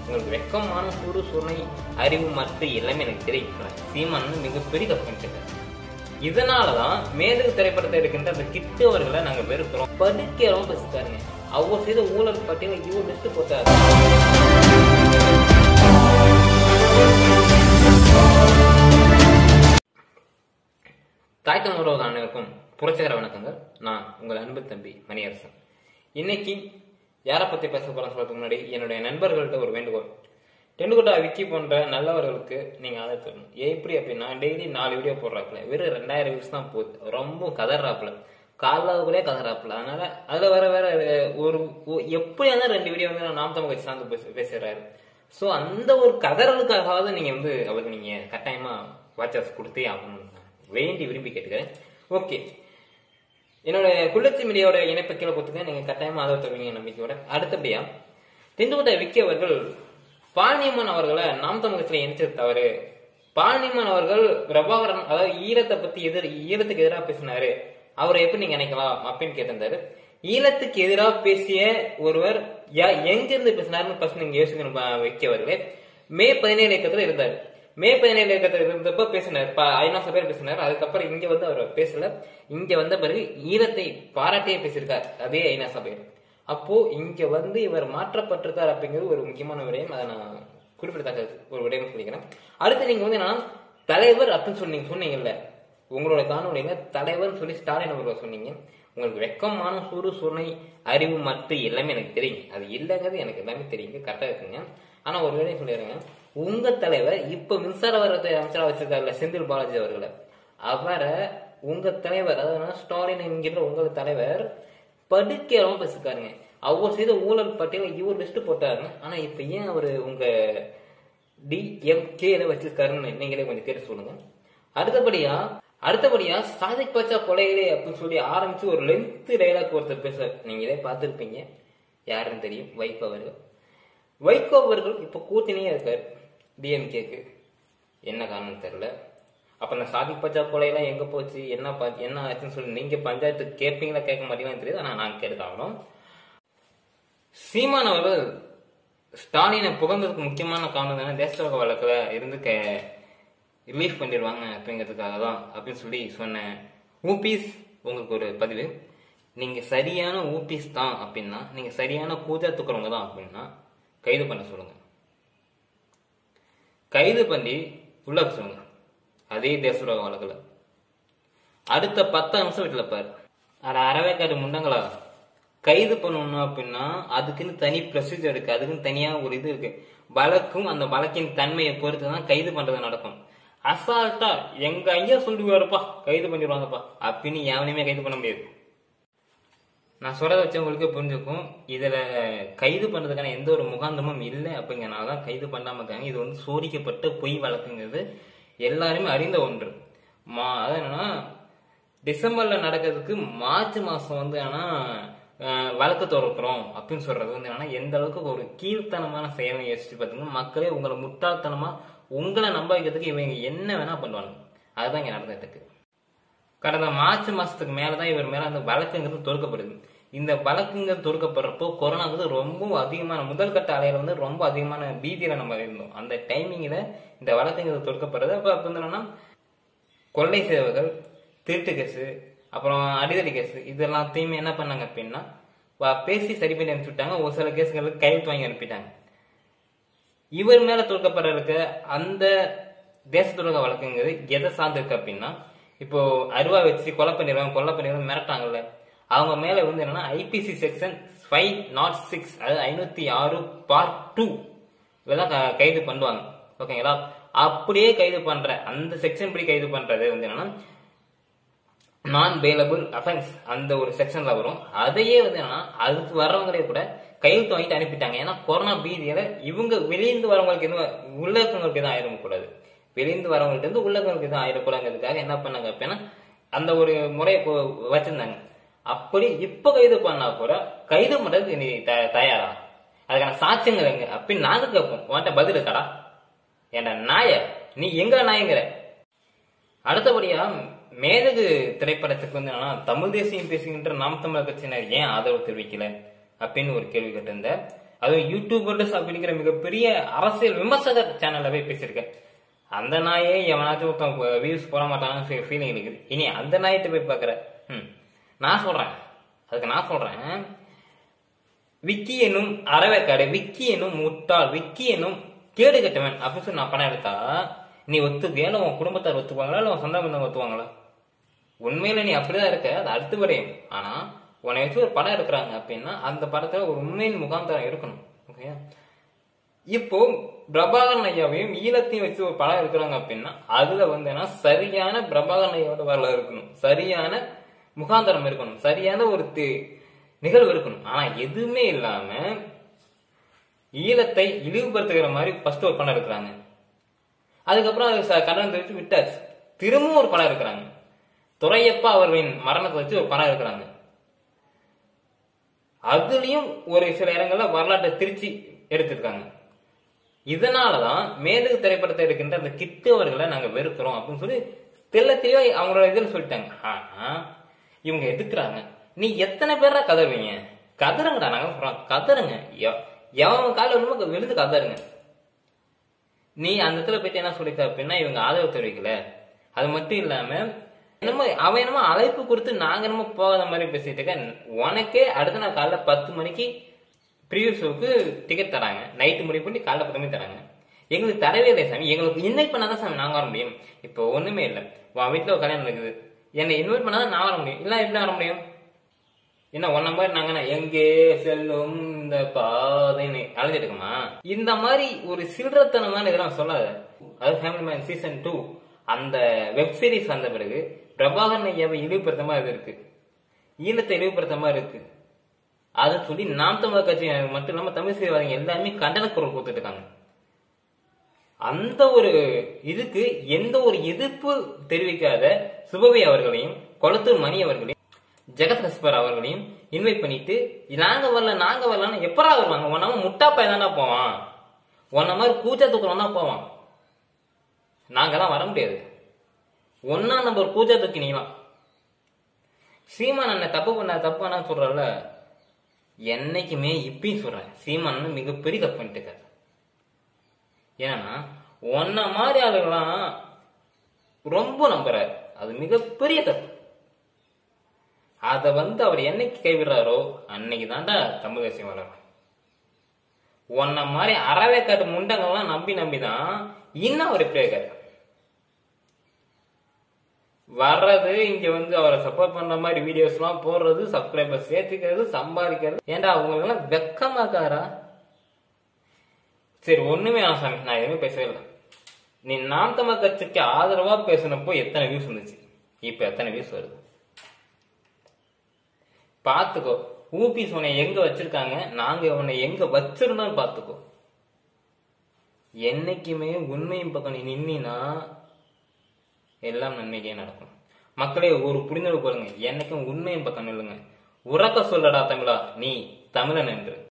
உங்களுக்கு வெக்கமான சூடு சுனை அறிவு மற்ற எல்லாமே எனக்கு தெரியும் சீமான் வந்து மிகப்பெரிய தப்பு பண்ணிட்டு இதனாலதான் மேலுக்கு திரைப்படத்தை எடுக்கின்ற அந்த கிட்டு அவர்களை நாங்க வெறுக்கிறோம் படுக்கிறோம் பேசிட்டாருங்க அவர் செய்த ஊழல் பட்டியல இவர் லிஸ்ட் போட்டாரு தாய் தமிழக அனைவருக்கும் புரட்சிகர வணக்கங்கள் நான் உங்கள் அன்பு தம்பி மணியரசன் இன்னைக்கு யாரை பத்தி பேச போறேன் சொல்றதுக்கு முன்னாடி என்னுடைய நண்பர்கள்ட்ட ஒரு வேண்டுகோள் டெண்டுகுட்டா விக்கி போன்ற நல்லவர்களுக்கு நீங்க ஆதரவு தரணும் எப்படி அப்படின்னா டெய்லி நாலு வீடியோ போடுறாப்புல வெறும் ரெண்டாயிரம் வியூஸ் தான் போகுது ரொம்ப கதறாப்புல காலாவுக்குள்ளே கதறாப்புல அதனால அதுல வேற வேற ஒரு ஒ- எப்படியா இருந்தாலும் ரெண்டு வீடியோ வந்து நாம் தமிழ் கட்சி சார்ந்து பேச- பேசுறாரு சோ அந்த ஒரு கதறலுக்காகவாவது நீங்க வந்து அவருக்கு நீங்க கட்டாயமா வாட்சஸ் கொடுத்தே ஆகணும் வேண்டி விரும்பி கேட்டுக்கிறேன் ஓகே என்னோட குள்ளச்சி மீடியாவோட இணைப்பை கீழே கொடுத்துக்க நீங்க கட்டாயமா ஆதரவு தருவீங்க நம்பிக்கையோட அடுத்தபடியா திண்டுக்கட்டை விக்கி அவர்கள் பால்னியம்மன் அவர்களை நாம் தமிழகத்துல இணைச்சது தவறு பால்னியம்மன் அவர்கள் பிரபாகரன் அதாவது ஈழத்தை பத்தி எதிர் ஈழத்துக்கு எதிராக பேசினாரு அவரை எப்படி நீங்க நினைக்கலாம் அப்படின்னு கேட்டிருந்தாரு ஈழத்துக்கு எதிராக பேசிய ஒருவர் யா- எங்கிருந்து பேசினாருன்னு ஃபர்ஸ்ட் நீங்க யோசிக்கணும் பா- விக்கி அவர்களே மே பதினேழு இயக்கத்துல இருந்தாரு மே பதினேழு இயக்கத்துல இருந்தப்ப பேசினார் ப- ஐநா பேர் பேசினார் அதுக்கப்புறம் இங்க வந்து அவர் பேசல இங்க வந்த பிறகு ஈரத்தை பாராட்டியே பேசியிருக்கார் அதே ஐநா சபையில் அப்போ இங்க வந்து இவர் மாற்றப்பட்டிருக்கார் அப்படிங்கிறது ஒரு முக்கியமான விடயம் அதை நான் குறிப்பிடத்தக்க ஒரு விடயம் சொல்லிக்கிறேன் அடுத்து நீங்க வந்து என்னன்னா தலைவர் அப்படின்னு சொன்னீங்க சொன்னீங்கல்ல உங்களோட காணொலியில தலைவர்னு சொல்லி ஸ்டாலின் அவர்கள் சொன்னீங்க உங்களுக்கு வெக்கமான சூடு சுனை அறிவு மற்ற எல்லாமே எனக்கு தெரியும் அது இல்லைங்கிறது எனக்கு எல்லாமே தெரியுங்க கரெக்டா இருக்குங்க ஆனா ஒரு வேலையை சொல்லிடுறேங்க உங்க தலைவர் இப்ப மின்சார வாரியத்தை அமைச்சரா வச்சிருக்காருல்ல செந்தில் பாலாஜி அவர்களை அவரை உங்க தலைவர் அதாவது ஸ்டாலின் என்கின்ற உங்க தலைவர் படுக்கையளவு பேசிருக்காருங்க அவர் செய்த ஊழல் பட்டியல இவர் லிஸ்ட் போட்டாருங்க ஆனா இப்ப ஏன் அவரு உங்க டிஎம்கேல வச்சிருக்காருன்னு நீங்களே கொஞ்சம் கேட்டு சொல்லுங்க அடுத்தபடியா அடுத்தபடியா சாதிக் பச்சா கொலைகளே அப்படின்னு சொல்லி ஆரம்பிச்சு ஒரு லென்த் டைலாக் ஒருத்தர் பேச நீங்களே பார்த்திருப்பீங்க யாருன்னு தெரியும் வைகோ அவர்கள் வைகோ அவர்கள் இப்ப கூட்டணியே இருக்காரு டிஎம்கேக்கு என்ன காரணம் தெரியல அப்ப அந்த சாதிக் பச்சா கொலையெல்லாம் எங்க போச்சு என்ன பா- என்ன ஆச்சுன்னு சொல்லி நீங்க பஞ்சாயத்து கேட்பீங்களா கேட்க மாட்டீங்களான்னு தெரியுது ஆனா நான் கேட்டுதாகணும் சீமான் அவர்கள் ஸ்டாலினை புகழ்ந்ததுக்கு முக்கியமான காரணம் தானே தேசத்துவக வழக்குல இருந்து ரிலீஃப் பண்ணிடுவாங்க அப்படிங்கிறதுக்காக தான் அப்படின்னு சொல்லி சொன்னேன் ஊபிஸ் உங்களுக்கு ஒரு பதிவு நீங்க சரியான ஊபிஸ் தான் அப்படின்னா நீங்க சரியான பூஜா துக்குறவங்க தான் அப்படின்னா கைது பண்ண சொல்லுங்க கைது பண்ணி உள்ள வைக்க சொல்லுங்க அதே தேசத்துவக வழக்குல அடுத்த பத்து நிமிஷம் வீட்டுல பாரு அட அறவேக்காடு முண்டங்களா கைது பண்ணணும் அப்படின்னா அதுக்குன்னு தனி ப்ரொசீஜர் இருக்கு அதுக்குன்னு தனியா ஒரு இது இருக்கு வழக்கும் அந்த வழக்கின் தன்மையை பொறுத்து தான் கைது பண்றது நடக்கும் அசால்ட்டா எங்க ஐயா சொல்லுவாருப்பா கைது பண்ணிடுவாங்கப்பா அப்படின்னு எவனையுமே கைது பண்ண முடியாது நான் சொல்றத வச்சு உங்களுக்கு புரிஞ்சுக்கும் இதுல கைது பண்றதுக்கான எந்த ஒரு முகாந்தமும் இல்லை அப்படிங்கறனால தான் கைது பண்ணாம இருக்காங்க இது வந்து சோதிக்கப்பட்ட பொய் வழக்குங்கிறது எல்லாருமே அறிந்த ஒன்று மா அது என்னன்னா டிசம்பர்ல நடக்கிறதுக்கு மார்ச் மாசம் வந்து ஆனா அஹ், வழக்கு திறக்கிறோம் அப்படின்னு சொல்றது வந்து என்னன்னா எந்த அளவுக்கு ஒரு கீழ்த்தனமான செயலை யோசிச்சு பார்த்தீங்கன்னா மக்களே உங்களை முட்டாள்தனமா உங்களை நம்ப வைக்கிறதுக்கு இவங்க என்ன வேணா பண்ணுவாங்க அதுதான் இங்க நடந்துட்டு இருக்கு கடந்த மார்ச் மாசத்துக்கு மேலதான் இவர் மேல அந்த வழக்குங்கிறது தொடுக்கப்படுது இந்த வழக்குங்கிறது தொடுக்கப்படுறப்போ கொரோனாங்கிறது ரொம்ப அதிகமான முதல் கட்ட அலையில வந்து ரொம்ப அதிகமான பீதியில நம்ம இருந்தோம் அந்த டைமிங்ல இந்த வழக்குங்கிறது தொடுக்கப்படுறது அப்ப அப்ப வந்து என்னன்னா கொள்ளை செய்தவர்கள் திருட்டு கேஸு அப்புறம் அடிதடி கேஸு இது எல்லாத்தையுமே என்ன பண்ணாங்க அப்படின்னா வா- பேசி சரி பண்ணி அனுப்பிச்சுட்டாங்க ஒரு சில கேஸுங்களுக்கு கையெழுத்து வாங்கி அனுப்பிட்டாங்க இவர் மேல தொடுக்கப்படுற இருக்க அந்த தேசத்துலக வழக்குங்கிறது எதை சார்ந்திருக்கு அப்படின்னா இப்போ அருவா வச்சு கொலை பண்ணிடுவாங்க கொலை பண்ணிடுவாங்க மிரட்டாங்கல்ல அவங்க மேல வந்து என்னன்னா IPC section five nought six அதாவது ஐநூத்தி ஆறு பார்ட் டூ இதெல்லாம் க- கைது பண்ணுவாங்க ஓகேங்களா அப்படியே கைது பண்ற அந்த செக்ஷன் படி கைது பண்றது வந்து என்னன்னா நான் பெயிலபிள் அஃபென்ஸ் அந்த ஒரு செக்ஷன்ல வரும் அதையே வந்து என்னன்னா அதுக்கு வர்றவங்களே கூட கையெழுத்து வாங்கிட்டு அனுப்பிட்டாங்க ஏன்னா கொரோனா பீதியில இவங்க வெளியிருந்து வரவங்களுக்கு எதுவும் உள்ள இருக்கவங்களுக்கு எதுவும் ஆயிடக்கூடாது வெளியிருந்து வரவங்கள்ட்ட இருந்து உள்ள இருக்கவங்களுக்கு எதுவும் ஆயிடக்கூடாதுங்கிறதுக்காக என்ன பண்ணாங்க அப்படின்னா அந்த ஒரு முறையை கொ- வச்சிருந்தாங்க அப்படி இப்ப கைது பண்ணா கூட கைது பண்றதுக்கு நீ த- தயாரா அதுக்கான சாட்சியங்கள் எங்க அப்படின்னு நாங்க கேட்போம் உன்கிட்ட பதில் இருக்கடா ஏன்டா நாய நீ எங்க நாயங்கிற அடுத்தபடியா மேதகு திரைப்படத்துக்கு வந்து என்னன்னா தமிழ் தேசியம் பேசுகின்ற நாம் தமிழர் கட்சியினர் ஏன் ஆதரவு தெரிவிக்கல அப்படின்னு ஒரு கேள்வி கேட்டிருந்தேன் அதுவும் யூடியூபர்ஸ் அப்படிங்கிற மிகப்பெரிய அரசியல் விமர்சகர் சேனல்ல போய் பேசியிருக்கேன் அந்த நாயே எவனாச்சும் ஒருத்தன் வியூஸ் போட மாட்டான்னு ஃபீலிங் இருக்குது இனி அந்த நாயிட்ட போய் பார்க்குற ம் நான் சொல்றேன் அதுக்கு நான் சொல்றேன் விக்கி எனும் அறவேக்காடு விக்கி எனும் முட்டாள் விக்கி எனும் கேடு கட்டவன் அப்படின்னு சொல்லி நான் பணம் எடுத்தா நீ ஒத்துக்குவியா இல்லை உன் குடும்பத்தார் ஒத்துக்குவாங்களா இல்லை உன் சொந்த பந்தம் ஒத்துவாங்களா உண்மையில நீ அப்படிதான் இருக்க அது அடுத்து வரையும் ஆனா உன்னை வச்சு ஒரு படம் எடுக்கிறாங்க அப்படின்னா அந்த படத்துல ஒரு உண்மையின் முகாந்தரம் இருக்கணும் ஓகே இப்போ பிரபாகரன் ஐயாவையும் ஈழத்தையும் வச்சு ஒரு படம் எடுக்கிறாங்க அப்படின்னா அதுல வந்து என்ன சரியான பிரபாகரன் ஐயாவோட வரலாறு இருக்கணும் சரியான முகாந்தரம் இருக்கணும் சரியான ஒரு தி- நிகழ்வு இருக்கணும் ஆனா எதுவுமே இல்லாம ஈழத்தை இழிவுபடுத்துகிற மாதிரி ஃபர்ஸ்ட் ஒரு படம் எடுக்கிறாங்க அதுக்கப்புறம் அது ச- கண்டனம் தெரிவித்து விட்டாச்சு திரும்பவும் ஒரு படம் எடுக்கிறாங்க துரையப்பா அவர்களின் மரணத்தை வச்சு ஒரு படம் எடுக்கிறாங்க அதுலயும் ஒரு சில இடங்கள்ல வரலாற்றை திருச்சி எடுத்திருக்காங்க இதனாலதான் மேலுக்கு திரைப்படத்தை எடுக்கின்ற அந்த கிட்டு அவர்களை நாங்க வெறுக்கிறோம் அப்படின்னு சொல்லி தெள்ளத்தையோ அவங்களோட இதில் சொல்லிட்டாங்க ஆனா இவங்க எதுக்குறாங்க நீ எத்தனை பேரா கதறுவீங்க கதறுங்கடா நாங்க சொல்றோம் கதறுங்க எவ- எவன் கால விழுந்து விழுந்து கதறுங்க நீ அந்த இடத்துல போயிட்டு என்ன சொல்லிக்க அப்படின்னா இவங்க ஆதரவு தெரிவிக்கல அது மட்டும் இல்லாம என்னமோ அவன் என்னமோ அழைப்பு கொடுத்து நாங்க என்னமோ போகாத மாதிரி பேசிட்டு இருக்க உனக்கே அடுத்த நாள் காலைல பத்து மணிக்கு ப்ரீவியூ ஷோக்கு டிக்கெட் தராங்க நைட்டு முடிவு பண்ணி காலைல பத்து மணிக்கு தராங்க எங்களுக்கு தரவே இல்லை சாமி எங்களுக்கு இன்வைட் பண்ணாதான் சாமி நாங்க வர முடியும் இப்போ ஒண்ணுமே இல்லை உன் வீட்டுல ஒரு கல்யாணம் இருக்குது என்னை இன்வைட் பண்ணாதான் நான் வர முடியும் இல்ல எப்படி வர முடியும் என்ன ஒன்ன மாதிரி நாங்க என்ன எங்கே செல்லும் இந்த பாதைன்னு அழைஞ்சிட்டு இருக்கோமா இந்த மாதிரி ஒரு சில்லறத்தனமான இதெல்லாம் சொல்லாத அது ஃபேமிலி மேன் சீசன் டூ அந்த வெப் சீரிஸ் வந்த பிறகு பிரபாகரன் ஐயாவை இழிவுபடுத்த மாதிரி அது இருக்கு ஈழத்தை இழிவுபடுத்த மாதிரி இருக்கு அதுன்னு சொல்லி நாம் தமிழர் கட்சி மட்டும் இல்லாம தமிழ் செய்வாங்க எல்லாருமே கண்டன குரல் கொடுத்துட்டு இருக்காங்க அந்த ஒரு இதுக்கு எந்த ஒரு எதிர்ப்பு தெரிவிக்காத சுபவி அவர்களையும் கொளத்தூர் மணி அவர்களையும் ஜெகத் ஹஸ்பர் அவர்களையும் இன்வைட் பண்ணிட்டு நாங்க வரல நாங்க வரலன்னு எப்பரா வருவாங்க உன்னாம முட்டா பையன் போவான் உன்ன மாதிரி கூச்சா தூக்குறவன் தான் போவான் நாங்கெல்லாம் வர முடியாது ஒன்னா நம்பர் பூஜா தூக்கி நீலாம் சீமான் அண்ணன் தப்பு பண்ண தப்பு பண்ண சொல்றல என்னைக்குமே இப்பயும் சொல்றேன் சீமான் அண்ணன் மிகப்பெரிய தப்பு பண்ணிட்டு இருக்காரு ஏன்னா உன்ன மாதிரி ஆளுங்களாம் ரொம்ப நம்புறாரு அது மிகப்பெரிய தப்பு அத வந்து அவர் என்னைக்கு கைவிடுறாரோ அன்னைக்கு தாண்டா தமிழ் தேசியம் வளரும் உன்ன மாதிரி அறவே காட்டு முண்டங்கள்லாம் நம்பி நம்பி தான் இன்னும் அவர் இப்படி இருக்காரு வர்றது இங்க வந்து அவரை சப்போர்ட் பண்ற மாதிரி வீடியோஸ் எல்லாம் போடுறது சப்ஸ்கிரைபர் சேர்த்துக்கிறது சம்பாதிக்கிறது ஏன்டா அவங்களுக்கு எல்லாம் வெக்கமாக்காரா சரி ஒண்ணுமே வேணாம் சாமி நான் எதுவுமே பேசவே இல்லை நீ நாம் தமிழ் கட்சிக்கு ஆதரவா பேசினப்போ எத்தனை வியூஸ் வந்துச்சு இப்ப எத்தனை வியூஸ் வருது பாத்துக்கோ ஊபிஸ் உன்னை எங்க வச்சிருக்காங்க நாங்க உன்னை எங்க வச்சிருந்தோம் பாத்துக்கோ என்னைக்குமே உண்மையும் பக்கம் நீ நின்னா எல்லாம் நன்மைக்கே நடக்கும் மக்களே ஒரு புரிந்துணர்வு கொள்ளுங்க என்னைக்கும் உண்மையும் பக்கம் நில்லுங்க உறக்க சொல்லடா தமிழா நீ தமிழன் என்று